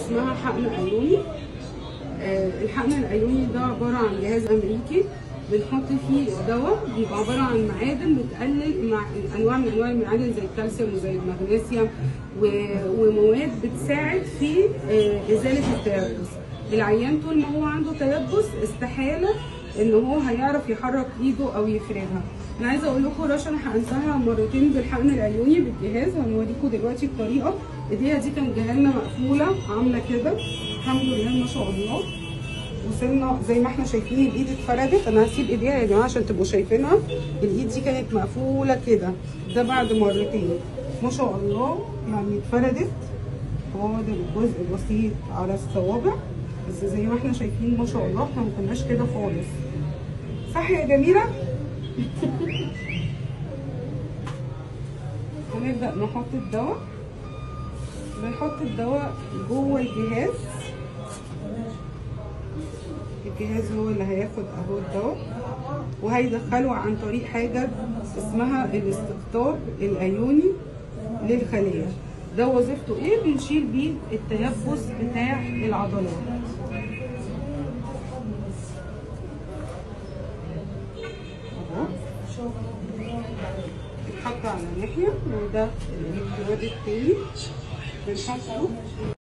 اسمها حقن ايوني آه، الحقن الايوني ده عباره عن جهاز امريكي بنحط فيه دواء بيبقى عباره عن معادن بتقلل مع انواع من انواع المعادن زي الكالسيوم وزي المغنيسيوم و- ومواد بتساعد في آه، ازاله التيبس العيان طول ما هو عنده تيبس استحاله ان هو هيعرف يحرك ايده او يفردها انا عايزه اقول لكم رشا انا حقنتها مرتين بالحقن العيوني بالجهاز هنوريكم دلوقتي الطريقه ايديها دي كان جهازنا مقفوله عامله كده الحمد لله ما شاء الله وصلنا زي ما احنا شايفين الايد اتفردت انا هسيب ايديها يا جماعه عشان تبقوا شايفينها الايد دي كانت مقفوله كده ده بعد مرتين ما شاء الله يعني اتفردت فاضل الجزء البسيط على الصوابع بس زي ما احنا شايفين ما شاء الله احنا ما كناش كده خالص صح يا جميله هنبدا نحط الدواء بنحط الدواء جوه الجهاز الجهاز هو اللي هياخد اهو الدواء وهيدخله عن طريق حاجه اسمها الاستقطاب الايوني للخليه ده وظيفته ايه بنشيل بيه التيبس بتاع العضلات اهو اتحط على ناحيه وده الالكترود التاني بنحطه